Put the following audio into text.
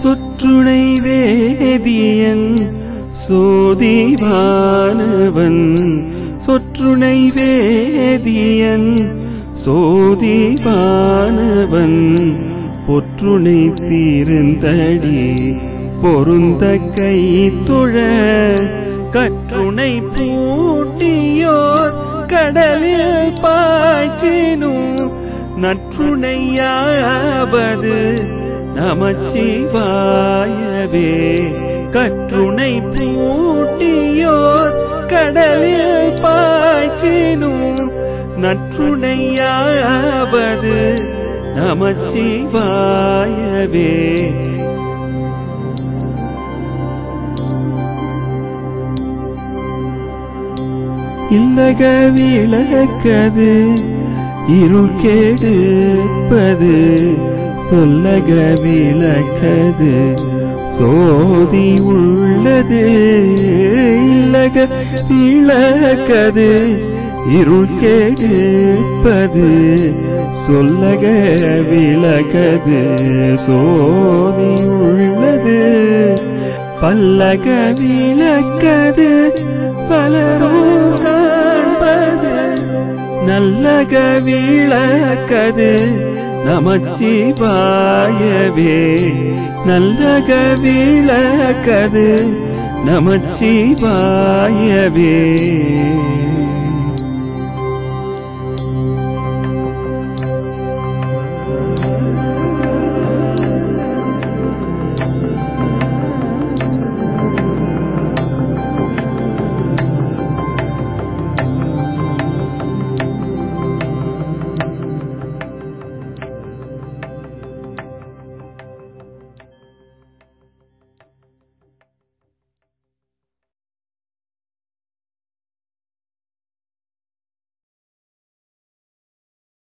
சொற்றுணை வேதியன் சோதிவானவன் சொற்றுணை வேதியன் சோதிவானவன் பொற்றுணை தீர்ந்தடி பொருந்த கை தொழ கற்றுணை பூட்டியோர் கடலில் பாய்ச்சினும் நற்றுணையாவது நமச்சிவாயவே கற்றுணை பூட்டியோர் கடலில் பாய்ச்சினும் நற்றுணையாவது நமச்சிவாயவே இல்லக விளக்கது இருள் கெடுப்பது சொல்லக விளக்கது சோதி உள்ளது இல்லக விளக்கது இருள் கெடுப்பது சொல்லக விளக்கது சோதி உள்ளது பல்லக விளக்கது பலரும் காண்பது நல்லக விளக்கது நமச்சிவாயவே நல்லக விளக்கது நமச்சிவாயவே